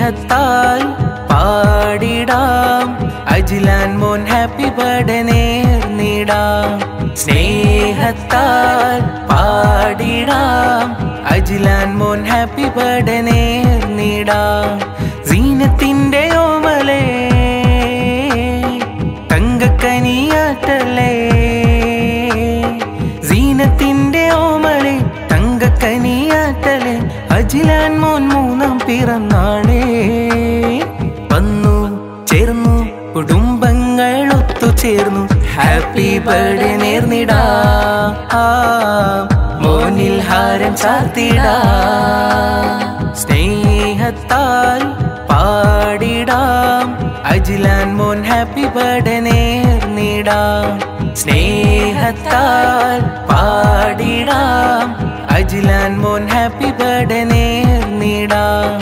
സ്നേഹത്താൽ പാടിടാം അജിലാൻ മോൻ ഹാപ്പി ബർത്ത്ഡേ നേർന്നിടാം സ്നേഹത്താൽ പാടിടാം അജിലാൻ മോൻ ഹാപ്പി ബർത്ത്ഡേ നേർന്നിടാം സീനത്തിന്റെ ഓമലേ തങ്കക്കനിയാട്ടലേ സീനത്തിന്റെ ഓമലെ തങ്കക്കനിയാട്ടലെ അജിലാൻ മോൻ മൂന്നാം പിറന്നാളേ വന്നു ചേർന്നു കുടുംബങ്ങൾ ഒത്തുചേർന്നു ഹാപ്പി ബർത്ത്ഡേ നേർന്നിടാ മോനിൽ ഹാരം ചാർത്തിടാ സ്നേഹത്താൽ പാടിടാം അജിലാൻ മോൻ ഹാപ്പി ബർത്ത്ഡേ നേർന്നിടാം സ്നേഹത്താൽ പാടിടാം അജിലാൻ മോൻ ഹാപ്പി ബർത്ത്ഡേ നേർന്നിടാം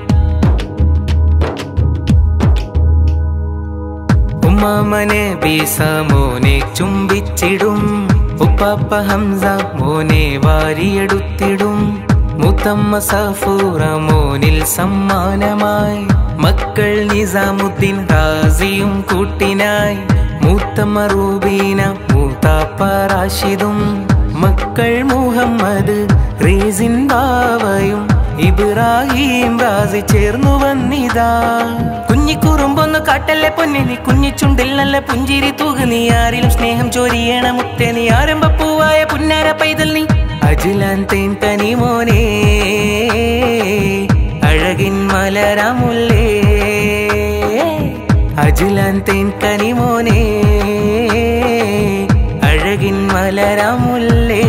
ഉമ്മാമനെ ബീസ മോനെ ചുംബിച്ചിടും ഉപ്പാപ്പ ഹംസ മോനെ വാരിയെടുത്തിടും മുത്തമ്മ സഫൂറ മോനിൽ സമ്മാനമായി മക്കൾ നിസാമുദ്ദീൻ റാസിയും കൂട്ടിനായി മൂത്തമ്മ റൂബീന മൂത്താപ്പ റാഷിദും മക്കൾ മുഹമ്മദ് റീസിൻ ബാവയും ഇബ്രാഹിം റാസി ചേർന്നു വന്നിതാ കുഞ്ഞിക്കുറുമ്പൊന്ന് കാട്ടല്ലേ പൊന്നിനി കുഞ്ഞിച്ചുണ്ടിൽ നല്ല പുഞ്ചിരി തൂക് നീ ആരിലും സ്നേഹം ചോരിയണ മുത്തേ നീ ആരംഭപ്പൂവായ പുന്നാര പൈതൽ നീ അജിലാൻ തേൻ തനി മോനെ അഴകിൻ മലരാമുല്ലേ അജിലാൻ തേൻ കനി മോനെ അഴകിൻ മലരാമുല്ലേ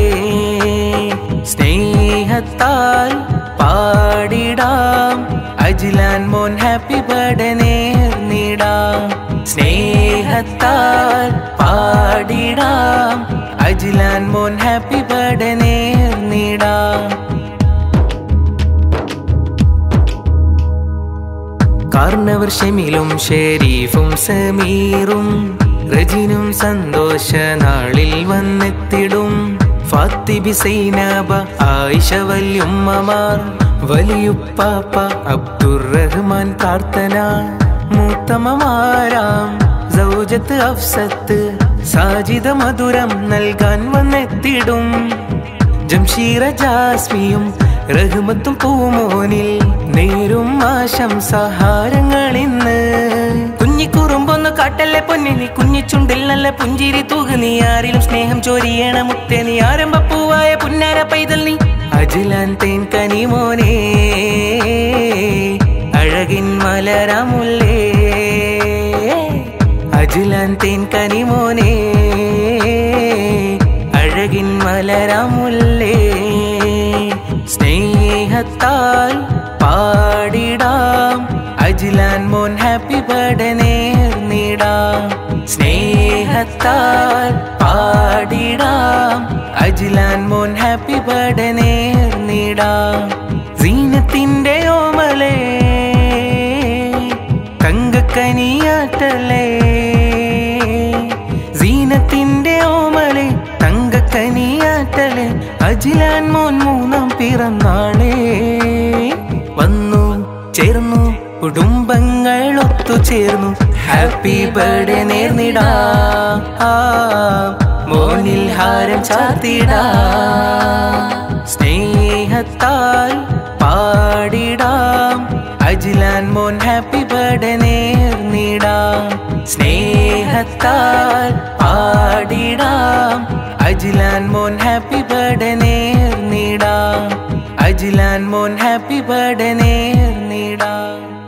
സ്നേഹത്താൽ പാടിടാം അജിലാൻ മോൻ ഹാപ്പി ബർത്ത്ഡേ നേർന്നിടാം സ്നേഹത്താൽ പാടിടാം അജിലാൻ മോൻ ഹാപ്പി ബർത്ത്ഡേ നേർന്നിടാം കാർണവർ ഷെമിലും ഷെരീഫും സമീറും റജിനും സന്തോഷ നാളിൽ വന്നെത്തിടും ഫാത്തിബി സൈനാബ ആയിഷ വല്യുമ്മമാർ വലിയുപ്പാപ്പ അബ്ദുറഹ്മാൻ പ്രാർത്ഥന മൂത്തമ്മമാരാം സൗജത്ത് അഫ്സത്ത് സാജിദ മധുരം നൽകാൻ വന്നെത്തിടും ജംഷീറ ജാസ്മിയും റഹ്മത്തും പൂമോനിൽ നേരും ആശംസഹാരങ്ങൾ ഇന്ന് കുഞ്ഞിക്കുറുമ്പൊന്ന് കാട്ടല്ലേ പൊന്നിനി കുഞ്ഞിച്ചുണ്ടിൽ നല്ല പുഞ്ചിരി തൂക് നീ ആരിലും സ്നേഹം ചോരിയണ മുത്തേ നീ ആരംഭപ്പൂവായ പുന്നാര പൈതൽ നീ അജിലാൻ തേൻ കനി മോനെ അഴകിൻ മലരാമുല്ലേ അജിലാൻ തേൻ കനി മോനെ അഴകിൻ മലരാമുല്ലേ സ്നേഹത്താൽ പാടിടാം അജിലാൻ മോൻ ഹാപ്പി ബർത്ത്ഡേ നേർന്നിടാം സ്നേഹത്താൽ പാടിടാം അജിലാൻ മോൻ ഹാപ്പി ബർത്ത്ഡേ നേർന്നിടാം സീനത്തിന്റെ ഓമലേ തങ്കക്കനിയാട്ടലേ സീനത്തിന്റെ ഓമലെ തങ്കക്കനിയാട്ടലെ അജിലാൻ മോൻ മൂന്നാം പിറന്നാളേ വന്നു ചേർന്നു കുടുംബങ്ങൾ ഒത്തുചേർന്നു ഹാപ്പി ബർത്ത്ഡേ നേർന്നിടാ മോനിൽ ഹാരം ചാത്തിടാ സ്നേഹത്താൽ പാടിടാം അജിലാൻ മോൻ ഹാപ്പി ബർത്ത്ഡേ നേർന്നിടാം സ്നേഹത്താൽ പാടിടാം അജിലാൻ മോൻ ഹാപ്പി ബർത്ത്ഡേ നേർന്നിടാം അജിലാൻ മോൻ ഹാപ്പി ബർത്ത്ഡേ നേർന്നിടാം